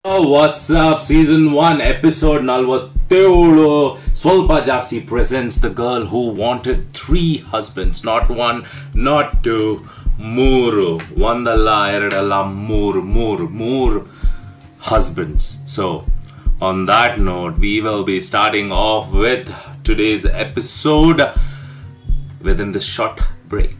What's up season one episode ನಲ್ವತ್ತೇಳು ಸ್ವಲ್ಪ ಜಾಸ್ತಿ presents the girl who wanted three husbands not one not two ಮೂರು ಒಂದಲ್ಲ ಎರಡಲ್ಲ ಮೂರು ಮೂರು ಮೂರು husbands. So, on that note, we will be starting off with today's episode within this short break.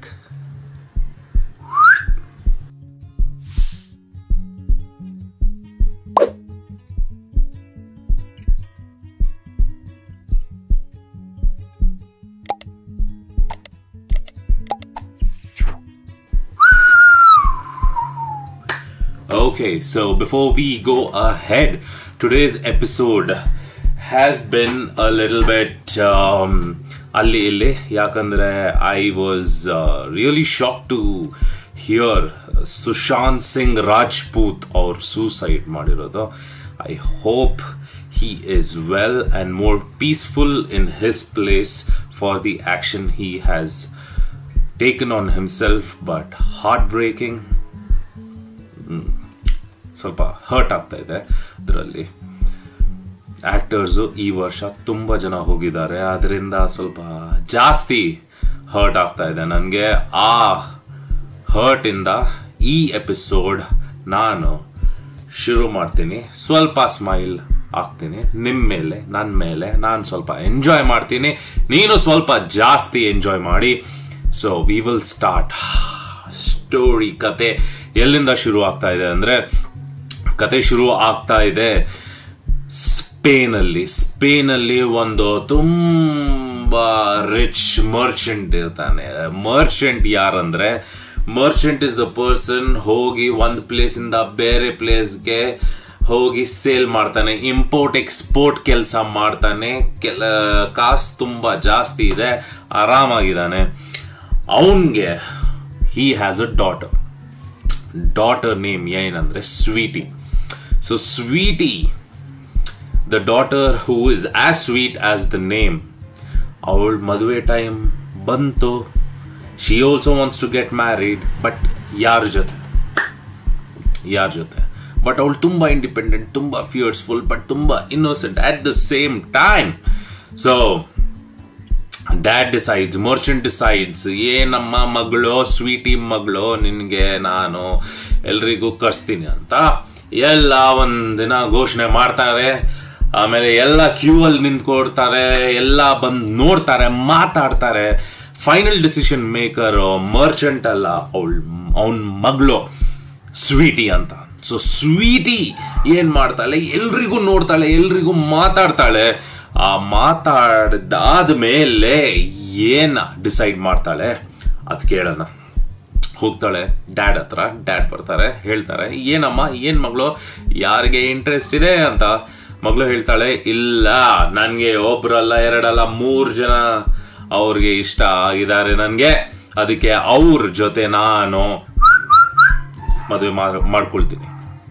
Okay, so before we go ahead, today's episode has been a little bit um, ಅಲ್ಲಿ ಇಲ್ಲಿ ಯಾಕಂದ್ರೆ I was really shock to hear Sushant Singh Rajput ಅವ್ರ suicide ಮಾಡಿರೋದು I hope he is well and more peaceful in his place for the action he has taken on himself, but heartbreaking. ಸ್ವಲ್ಪ hurt ಆಗ್ತಾ ಇದೆ ಅದರಲ್ಲಿ actors ಈ ವರ್ಷ ತುಂಬ ಜನ ಹೋಗಿದ್ದಾರೆ ಅದರಿಂದ ಸ್ವಲ್ಪ ಜಾಸ್ತಿ ಹರ್ಟ್ ಆಗ್ತಾ ಇದೆ ನನಗೆ ಆ ಹರ್ಟ್ ಇಂದ ಈ ಎಪಿಸೋಡ್ ನಾನು ಶುರು ಮಾಡ್ತೀನಿ ಸ್ವಲ್ಪ ಸ್ಮೈಲ್ ಆಗ್ತೀನಿ ನಿಮ್ಮ ಮೇಲೆ ನನ್ನ ಮೇಲೆ ನಾನು ಸ್ವಲ್ಪ ಎಂಜಾಯ್ ಮಾಡ್ತೀನಿ ನೀನು ಸ್ವಲ್ಪ ಜಾಸ್ತಿ ಎಂಜಾಯ್ ಮಾಡಿ so we will start story ಕತೆ ಎಲ್ಲಿಂದ ಶುರು ಆಗ್ತಾ ಇದೆ ಅಂದರೆ ಕತೆ ಶುರು ಆಗ್ತಾ ಇದೆ ಸ್ಪೇನಲ್ಲಿ ಸ್ಪೇನಲ್ಲಿ ಒಂದು ತುಂಬಾ ರಿಚ್ ಮರ್ಚೆಂಟ್ ಇರ್ತಾನೆ ಮರ್ಚೆಂಟ್ ಯಾರಂದ್ರೆ ಮರ್ಚೆಂಟ್ ಇಸ್ ದ ಪರ್ಸನ್ ಹೋಗಿ ಒಂದು ಪ್ಲೇಸ್ ಇಂದ ಬೇರೆ ಪ್ಲೇಸ್ಗೆ ಹೋಗಿ ಸೇಲ್ ಮಾಡ್ತಾನೆ ಇಂಪೋರ್ಟ್ ಎಕ್ಸ್ಪೋರ್ಟ್ ಕೆಲಸ ಮಾಡ್ತಾನೆ ಕೆಲ ಕಾಸು ತುಂಬಾ ಜಾಸ್ತಿ ಇದೆ ಆರಾಮಾಗಿದ್ದಾನೆ ಅವನ್ಗೆ he has a daughter daughter name ಏನಂದ್ರೆ sweety so sweety the daughter who is as sweet as the name ಅವಳ ಮದುವೆ ಟೈಮ್ ಬಂತು she also wants to get married but ಯಾರ ಜೊತೆ ಯಾರ ಜೊತೆ ಬಟ್ ಅವಳು ತುಂಬಾ ಇಂಡಿಪೆಂಡೆಂಟ್ ತುಂಬಾ ಫಿಯರ್ಸ್ಫುಲ್ ಬಟ್ ತುಂಬಾ innocent at the same time so dad decides merchant decides ಏನಮ್ಮ ಮಗಳು ಸ್ವೀಟಿ ಮಗಳು ನಿನಗೆ ನಾನು ಎಲ್ರಿಗೂ ಕರ್ಸ್ತೀನಿ ಅಂತ ಎಲ್ಲ ಒಂದಿನ ಘೋಷಣೆ ಮಾಡ್ತಾರೆ ಆಮೇಲೆ ಎಲ್ಲ ಕ್ಯೂ ಅಲ್ಲಿ ನಿಂತ್ಕೊಡ್ತಾರೆ ಎಲ್ಲ ಬಂದು ನೋಡ್ತಾರೆ ಮಾತಾಡ್ತಾರೆ ಫೈನಲ್ ಡಿಸಿಷನ್ ಮೇಕರ್ ಮರ್ಚೆಂಟ್ ಅಲ್ಲ ಅವಳ ಅವನ ಮಗಳು ಸ್ವೀಟಿ ಅಂತ ಸೊ ಸ್ವೀಟಿ ಏನ್ ಮಾಡ್ತಾಳೆ ಎಲ್ರಿಗೂ ನೋಡ್ತಾಳೆ ಎಲ್ರಿಗೂ ಮಾತಾಡ್ತಾಳೆ ಆ ಮಾತಾಡ್ದಾದ್ಮೇಲೆ ಏನ ಡಿಸೈಡ್ ಮಾಡ್ತಾಳೆ ಅದ್ ಕೇಳೋಣ ಹೋಗ್ತಾಳೆ ಡ್ಯಾಡ್ ಹತ್ರ ಡ್ಯಾಡ್ ಬರ್ತಾರೆ ಹೇಳ್ತಾರೆ ಏನಮ್ಮ ಏನ್ ಮಗಳು ಯಾರಿಗೆ ಇಂಟ್ರೆಸ್ಟ್ ಇದೆ ಅಂತ ಮಗಳು ಹೇಳ್ತಾಳೆ ಇಲ್ಲ ನನ್ಗೆ ಒಬ್ರಲ್ಲ ಎರಡಲ್ಲ ಮೂರ್ ಜನ ಅವ್ರಿಗೆ ಇಷ್ಟ ಆಗಿದ್ದಾರೆ ನನ್ಗೆ ಅದಕ್ಕೆ ಅವ್ರ ಜೊತೆ ನಾನು ಮದುವೆ ಮಾಡ್ಕೊಳ್ತೀನಿ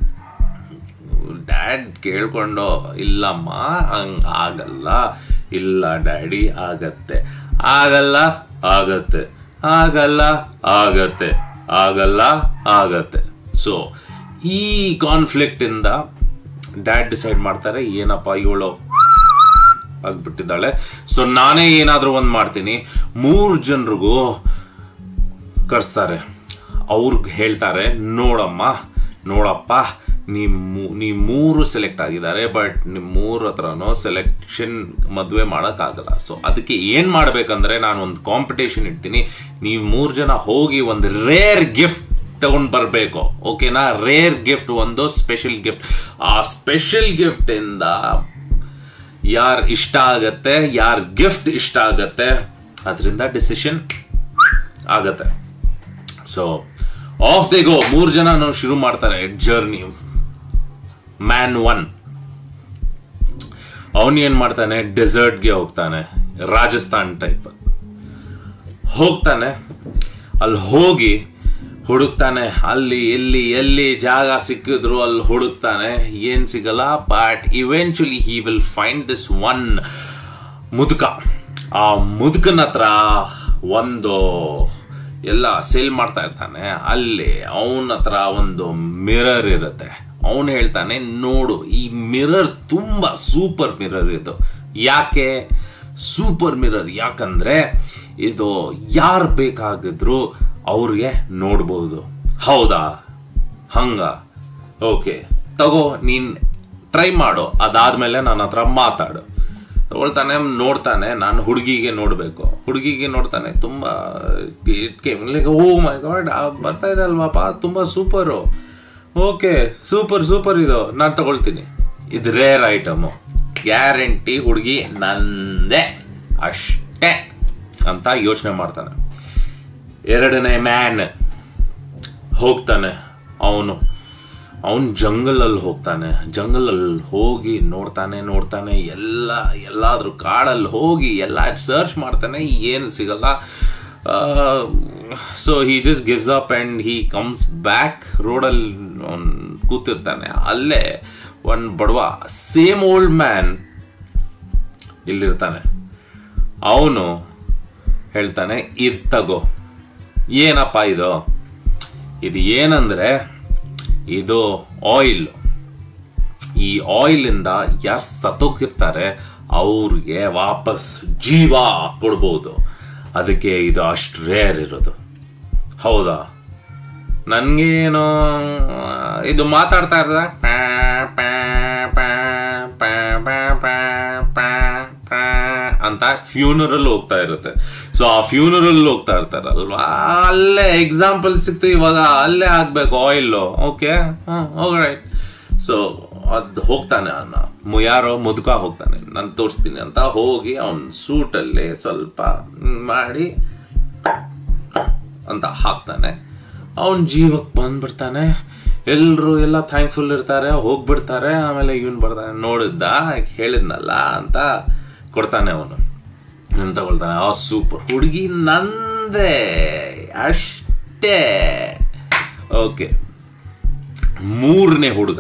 ಡ್ಯಾಡ್ ಕೇಳ್ಕೊಂಡು ಇಲ್ಲಮ್ಮ ಹಂಗ ಆಗಲ್ಲ ಇಲ್ಲ ಡ್ಯಾಡಿ ಆಗತ್ತೆ ಆಗಲ್ಲ ಆಗತ್ತೆ ಆಗಲ್ಲ ಆಗತ್ತೆ ಆಗಲ್ಲ ಆಗತ್ತೆ ಸೊ ಈ ಕಾನ್ಫ್ಲಿಕ್ಟ್ ಇಂದ ಡ್ಯಾಡ್ ಡಿಸೈಡ್ ಮಾಡ್ತಾರೆ ಏನಪ್ಪ ಇವಳು ಆಗ್ಬಿಟ್ಟಿದ್ದಾಳೆ ಸೊ ನಾನೇ ಏನಾದ್ರೂ ಒಂದ್ ಮಾಡ್ತೀನಿ ಮೂರ್ ಜನರಿಗೂ ಕರ್ಸ್ತಾರೆ ಅವ್ರಿಗೆ ಹೇಳ್ತಾರೆ ನೋಡಮ್ಮ ನೋಡಪ್ಪ ನಿಮ್ಮ ನೀ ಮೂರು ಸೆಲೆಕ್ಟ್ ಆಗಿದ್ದಾರೆ ಬಟ್ ನಿಮ್ಮ ಮೂರು ಹತ್ರನೂ ಸೆಲೆಕ್ಷನ್ ಮದುವೆ ಮಾಡೋಕ್ಕಾಗಲ್ಲ ಸೊ ಅದಕ್ಕೆ ಏನು ಮಾಡ್ಬೇಕಂದ್ರೆ ನಾನು ಒಂದು ಕಾಂಪಿಟೇಷನ್ ಇಡ್ತೀನಿ ನೀವು ಮೂರು ಜನ ಹೋಗಿ ಒಂದು ರೇರ್ ಗಿಫ್ಟ್ ತಗೊಂಡ್ ಬರಬೇಕು ಓಕೆನಾ ರೇರ್ ಗಿಫ್ಟ್ ಒಂದು ಸ್ಪೆಷಲ್ ಗಿಫ್ಟ್ ಆ ಸ್ಪೆಷಲ್ ಗಿಫ್ಟ್ ಇಂದ ಯಾರ್ ಇಷ್ಟ ಆಗತ್ತೆ ಯಾರ್ ಗಿಫ್ಟ್ ಇಷ್ಟ ಆಗತ್ತೆ ಅದರಿಂದ ಡಿಸಿಷನ್ ಆಗತ್ತೆ ಸೊ ಆಫ್ ದೇ ಗೋ ಮೂರ್ ಜನ ಶುರು ಮಾಡ್ತಾರೆ ಜರ್ನಿ ಮ್ಯಾನ್ ಒನ್ ಅವನ್ ಏನ್ ಮಾಡ್ತಾನೆ ಡೆಸರ್ಟ್ಗೆ ಹೋಗ್ತಾನೆ ರಾಜಸ್ಥಾನ್ ಟೈಪ್ ಹೋಗ್ತಾನೆ ಅಲ್ಲಿ ಹೋಗಿ ಹುಡುಕ್ತಾನೆ ಅಲ್ಲಿ ಎಲ್ಲಿ ಎಲ್ಲಿ ಜಾಗ ಸಿಕ್ಕಿದ್ರು ಅಲ್ಲಿ ಹುಡುಕ್ತಾನೆ ಏನ್ ಸಿಗಲ್ಲ but eventually he will find this one ಮುದುಕ ಆ ಮುದುಕನ ಹತ್ರ ಒಂದು ಎಲ್ಲ ಸೇಲ್ ಮಾಡ್ತಾ ಇರ್ತಾನೆ ಅಲ್ಲಿ ಅವನ ಹತ್ರ ಒಂದು ಮಿರರ್ ಇರುತ್ತೆ ಅವನು ಹೇಳ್ತಾನೆ ನೋಡು ಈ ಮಿರರ್ ತುಂಬಾ ಸೂಪರ್ ಮಿರರ್ ಇದು ಯಾಕೆ ಸೂಪರ್ ಮಿರರ್ ಯಾಕಂದ್ರೆ ಇದು ಯಾರು ಬೇಕಾಗಿದ್ರು ಅವ್ರಿಗೆ ನೋಡ್ಬೋದು ಹೌದಾ ಹಂಗ ಓಕೆ ತಗೋ ನೀನ್ ಟ್ರೈ ಮಾಡು ಅದಾದ್ಮೇಲೆ ನನ್ನ ಹತ್ರ ಮಾತಾಡು ತಗೊಳ್ತಾನೆ ನೋಡ್ತಾನೆ ನಾನು ಹುಡುಗಿಗೆ ನೋಡ್ಬೇಕು ಹುಡುಗಿಗೆ ನೋಡ್ತಾನೆ ತುಂಬಾ ಓ ಮೈ ಗಾಡ್ ಬರ್ತಾ ಇದೆ ಅಲ್ವಾಪ ತುಂಬಾ ಸೂಪರು ಓಕೆ ಸೂಪರ್ ಸೂಪರ್ ಇದು ನಾನು ತಗೊಳ್ತೀನಿ ಇದು ರೇರ್ ಐಟಮು ಗ್ಯಾರಂಟಿ ಹುಡುಗಿ ನಂದೇ ಅಷ್ಟೇ ಅಂತ ಯೋಚನೆ ಮಾಡ್ತಾನೆ ಎರಡನೇ ಮ್ಯಾನ್ ಹೋಗ್ತಾನೆ ಅವನು ಅವನು ಜಂಗಲಲ್ಲಿ ಹೋಗ್ತಾನೆ ಜಂಗಲಲ್ಲಿ ಹೋಗಿ ನೋಡ್ತಾನೆ ನೋಡ್ತಾನೆ ಎಲ್ಲ ಎಲ್ಲಾದ್ರೂ ಕಾಡಲ್ಲಿ ಹೋಗಿ ಎಲ್ಲ ಸರ್ಚ್ ಮಾಡ್ತಾನೆ ಏನು ಸಿಗಲ್ಲ so he just gives up and he comes back ರೋಡಲ್ಲಿ ಅವ್ನು ಕೂತಿರ್ತಾನೆ ಅಲ್ಲೇ ಒಂದು ಬಡವ ಸೇಮ್ ಓಲ್ಡ್ ಮ್ಯಾನ್ ಇಲ್ಲಿರ್ತಾನೆ ಅವನು ಹೇಳ್ತಾನೆ ಇದು ತಗೋ ಏನಪ್ಪ ಇದು ಇದು ಏನಂದ್ರೆ ಇದು ಆಯಿಲ್ ಈ ಆಯಿಲಿಂದ ಯಾರು ಸತ್ತೋಗಿರ್ತಾರೆ ಅವ್ರಿಗೆ ವಾಪಸ್ ಜೀವ ಕೊಡ್ಬೋದು ಅದಕ್ಕೆ ಇದು ಅಷ್ಟು ರೇರ್ ಇರೋದು ಹೌದಾ ನನಗೇನು ಇದು ಮಾತಾಡ್ತಾ ಇರೋದ ಅಂತ ಫ್ಯೂನರಲ್ ಹೋಗ್ತಾ ಇರುತ್ತೆ ಸೊ ಆ ಫ್ಯೂನರಲ್ ಹೋಗ್ತಾ ಇರ್ತಾರಲ್ವಾ ಅಲ್ಲೇ ಎಕ್ಸಾಂಪಲ್ ಸಿಕ್ತು ಇವಾಗ ಅಲ್ಲೇ ಹಾಕ್ಬೇಕು ಆಯಿಲ್ ಓಕೆ ರೈಟ್ ಸೊ ಅದು ಹೋಗ್ತಾನೆ ಅನ್ನ ಮು- ಯಾರೋ ಮುದುಕ ಹೋಗ್ತಾನೆ ನಾನು ತೋರಿಸ್ತೀನಿ ಅಂತ ಹೋಗಿ ಅವನ ಸೂಟಲ್ಲಿ ಸ್ವಲ್ಪ ಮಾಡಿ ಅಂತ ಹಾಕ್ತಾನೆ ಅವನ ಜೀವಕ್ಕೆ ಬಂದ್ಬಿಡ್ತಾನೆ ಎಲ್ಲರೂ ಎಲ್ಲ ಥ್ಯಾಂಕ್ಫುಲ್ ಇರ್ತಾರೆ ಹೋಗ್ಬಿಡ್ತಾರೆ ಆಮೇಲೆ ಇವನ್ ಬರ್ತಾನೆ ನೋಡಿದ್ದ ಹೇಳಿದ್ನಲ್ಲ ಅಂತ ಕೊಡ್ತಾನೆ ಅವನು ಇವನ್ ತಗೊಳ್ತಾನೆ ಆ ಸೂಪರ್ ಹುಡುಗಿ ನಂದೇ ಅಷ್ಟೇ ಓಕೆ ಮೂರನೇ ಹುಡುಗ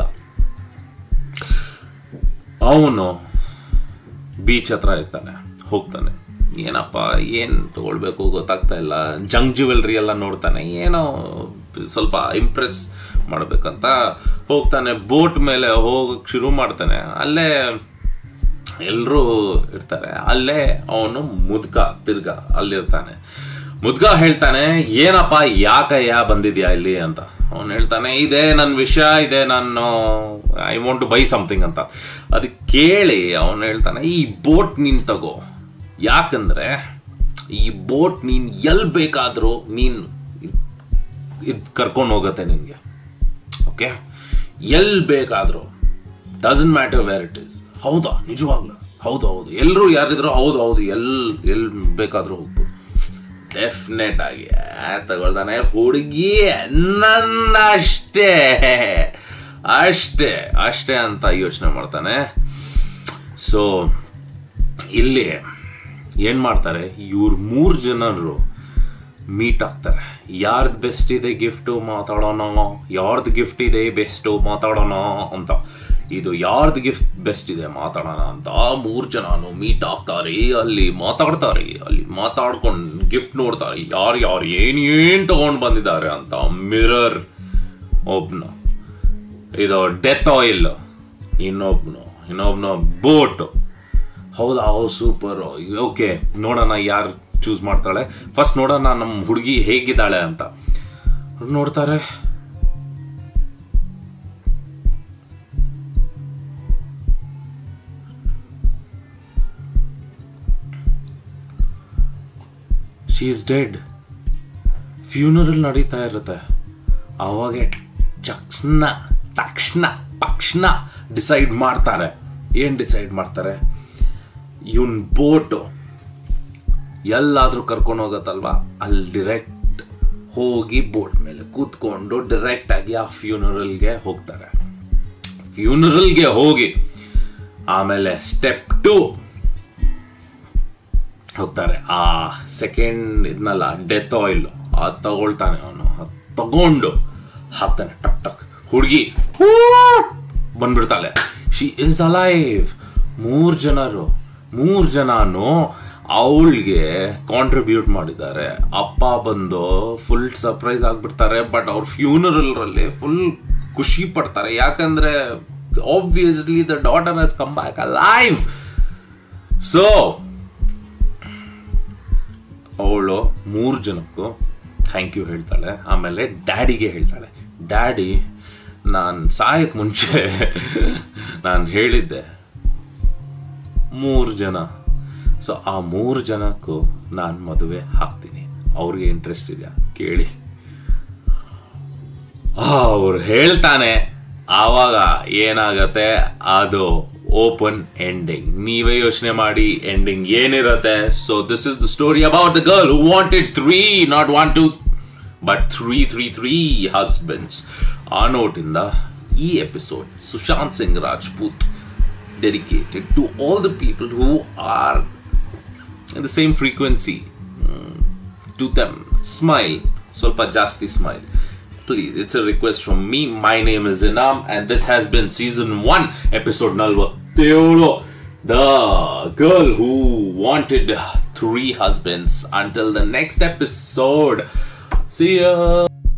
ಅವನು ಬೀಚ್ ಹತ್ರ ಇರ್ತಾನೆ ಹೋಗ್ತಾನೆ ಏನಪ್ಪ ಏನು ತಗೊಳ್ಬೇಕು ಗೊತ್ತಾಗ್ತಾ ಇಲ್ಲ ಜಂಗ್ ಜ್ಯುವೆಲ್ರಿ ಎಲ್ಲ ನೋಡ್ತಾನೆ ಏನೋ ಸ್ವಲ್ಪ ಇಂಪ್ರೆಸ್ ಮಾಡ್ಬೇಕಂತ ಹೋಗ್ತಾನೆ ಬೋಟ್ ಮೇಲೆ ಹೋಗಕ್ಕೆ ಶುರು ಮಾಡ್ತಾನೆ ಅಲ್ಲೇ ಎಲ್ಲರೂ ಇರ್ತಾರೆ ಅಲ್ಲೇ ಅವನು ಮುದ್ಕ ತಿರ್ಗ ಅಲ್ಲಿರ್ತಾನೆ ಮುದ್ಕ ಹೇಳ್ತಾನೆ ಏನಪ್ಪ ಯಾಕಯ್ಯ ಬಂದಿದ್ಯಾ ಇಲ್ಲಿ ಅಂತ ಅವನು ಹೇಳ್ತಾನೆ ಇದೆ ನನ್ನ ವಿಷಯ ಇದೆ ನಾನು I want to buy something ಅಂತ ಅದಕ್ಕೆ ಕೇಳಿ ಅವನು ಹೇಳ್ತಾನೆ ಈ ಬೋಟ್ ನೀನ್ ತಗೋ ಯಾಕಂದ್ರೆ ಈ ಬೋಟ್ ನೀನ್ ಎಲ್ ಬೇಕಾದ್ರೂ ನೀನ್ ಇದು ಕರ್ಕೊಂಡು ಹೋಗತ್ತೆ ನಿನ್ಗೆ ಓಕೆ ಎಲ್ ಬೇಕಾದ್ರೂ doesn't matter where it is ಹೌದಾ ನಿಜವಾಗ್ಲೂ ಹೌದು ಹೌದು ಎಲ್ಲರೂ ಯಾರಿದ್ರು ಹೌದು ಹೌದು ಎಲ್ ಎಲ್ ಬೇಕಾದ್ರೂ ಹೋಗ್ಬೋದು ಡೆಫಿನೆಟ್ ಆಗಿ ಆ, ತಗೊಳ್ತಾನೆ ಹುಡುಗಿ ನನ್ನ ಅಷ್ಟೇ ಅಷ್ಟೇ ಅಷ್ಟೇ ಅಂತ ಯೋಚನೆ ಮಾಡ್ತಾನೆ ಸೊ ಇಲ್ಲಿ ಏನ್ ಮಾಡ್ತಾರೆ ಇವ್ರು ಮೂರು ಜನರು ಮೀಟ್ ಆಗ್ತಾರೆ ಯಾರ್ದು ಬೆಸ್ಟ್ ಇದೆ ಗಿಫ್ಟು ಮಾತಾಡೋಣ ಯಾರ್ದು ಗಿಫ್ಟ್ ಇದೆ ಬೆಸ್ಟು ಮಾತಾಡೋಣ ಅಂತ ಇದು ಯಾರ್ದು ಗಿಫ್ಟ್ ಬೆಸ್ಟ್ ಇದೆ ಮಾತಾಡೋಣ ಅಂತ ಮೂರು ಜನನು ಮೀಟ್ ಆಗ್ತಾರೆ ಅಲ್ಲಿ ಮಾತಾಡ್ತಾರೆ ಅಲ್ಲಿ ಮಾತಾಡ್ಕೊಂಡು ಗಿಫ್ಟ್ ನೋಡ್ತಾರೆ ಯಾರು ಯಾರು ಏನ್ ಏನ್ ತಗೊಂಡು ಬಂದಿದ್ದಾರೆ ಅಂತ ಮಿರರ್ ಒಬ್ನು ಇದು ಡೆತ್ ಆಯಿಲ್ ಇನ್ನೊಬ್ನು ಇನ್ನೊಬ್ನು ಬೋಟ್ ಹೌದಾ ಹೌದು ಸೂಪರ್ ಓಕೆ ನೋಡೋಣ ಯಾರು ಚೂಸ್ ಮಾಡ್ತಾಳೆ ಫಸ್ಟ್ ನೋಡೋಣ ನಮ್ಮ ಹುಡುಗಿ ಹೇಗಿದ್ದಾಳೆ ಅಂತ ನೋಡ್ತಾರೆ ಶಿ ಇಸ್ ಡೆಡ್ ಫ್ಯೂನರಲ್ ನಡೀತಾ ಇರುತ್ತೆ ಅವಾಗ ತಕ್ಷಣ ತಕ್ಷಣ ತಕ್ಷಣ ಡಿಸೈಡ್ ಮಾಡ್ತಾರೆ ಏನ್ ಡಿಸೈಡ್ ಮಾಡ್ತಾರೆ ಇವನ್ ಬೋಟು ಎಲ್ಲಾದ್ರೂ ಕರ್ಕೊಂಡು ಹೋಗತ್ತಲ್ವಾ ಅಲ್ಲಿ ಡಿರೆಕ್ಟ್ ಹೋಗಿ ಬೋಟ್ ಮೇಲೆ ಕೂತ್ಕೊಂಡು ಡೈರೆಕ್ಟ್ ಆಗಿ ಆ ಫ್ಯೂನರಲ್ಗೆ ಹೋಗ್ತಾರೆ ಫ್ಯೂನರಲ್ಗೆ ಹೋಗಿ ಆಮೇಲೆ ಸ್ಟೆಪ್ ಟು ಹೋಗ್ತಾರೆ ಆ ಸೆಕೆಂಡ್ ಇದ್ನಲ್ಲ ಡೆತ್ ಆಯಿಲ್ ಅದು ತಗೊಳ್ತಾನೆ ಅವನು ಅದ್ ತಗೊಂಡು ಹಾಕ್ತಾನೆ ಟಕ್ ಟಕ್ ಹುಡುಗಿ ಬಂದ್ಬಿಡ್ತಾಳೆ ಶಿ ಇಸ್ ಅಲೈವ್ ಮೂರ್ ಜನರು ಮೂರ್ ಜನನು ಅವಳಿಗೆ ಕಾಂಟ್ರಿಬ್ಯೂಟ್ ಮಾಡಿದ್ದಾರೆ ಅಪ್ಪ ಬಂದು ಫುಲ್ ಸರ್ಪ್ರೈಸ್ ಆಗ್ಬಿಡ್ತಾರೆ ಬಟ್ ಅವ್ರ ಫ್ಯೂನರಲ್ ರಲ್ಲಿ ಫುಲ್ ಖುಷಿ ಪಡ್ತಾರೆ ಯಾಕಂದ್ರೆ obviously the daughter has come back alive so ಅವಳು ಮೂರು ಜನಕ್ಕೂ ಥ್ಯಾಂಕ್ ಯು ಹೇಳ್ತಾಳೆ ಆಮೇಲೆ ಡ್ಯಾಡಿಗೆ ಹೇಳ್ತಾಳೆ ಡ್ಯಾಡಿ ನಾನು ಸಾಯಕ್ಕೆ ಮುಂಚೆ ನಾನು ಹೇಳಿದ್ದೆ ಮೂರು ಜನ ಸೊ ಆ ಮೂರು ಜನಕ್ಕೂ ನಾನು ಮದುವೆ ಹಾಕ್ತೀನಿ ಅವ್ರಿಗೆ ಇಂಟ್ರೆಸ್ಟ್ ಇದೆಯಾ ಕೇಳಿ ಅವ್ರು ಹೇಳ್ತಾನೆ ಆವಾಗ ಏನಾಗತ್ತೆ ಅದು ಓಪನ್ ಎಂಡಿಂಗ್ ನೀವೇ ಯೋಚನೆ ಮಾಡಿ ಎಂಡಿಂಗ್ ಏನಿರತ್ತೆ so this is the story about the girl who wanted three not one two but three three three husbands ಆ ನೋಟಿಂದ ಈ episode Sushant Singh Rajput dedicated to all the people who are in the same frequency mm, to them smile ಸ್ವಲ್ಪ ಜಾಸ್ತಿ smile please it's a request from me my name is Inam and this has been season 1 episode 47 the girl who wanted three husbands until the next episode see ya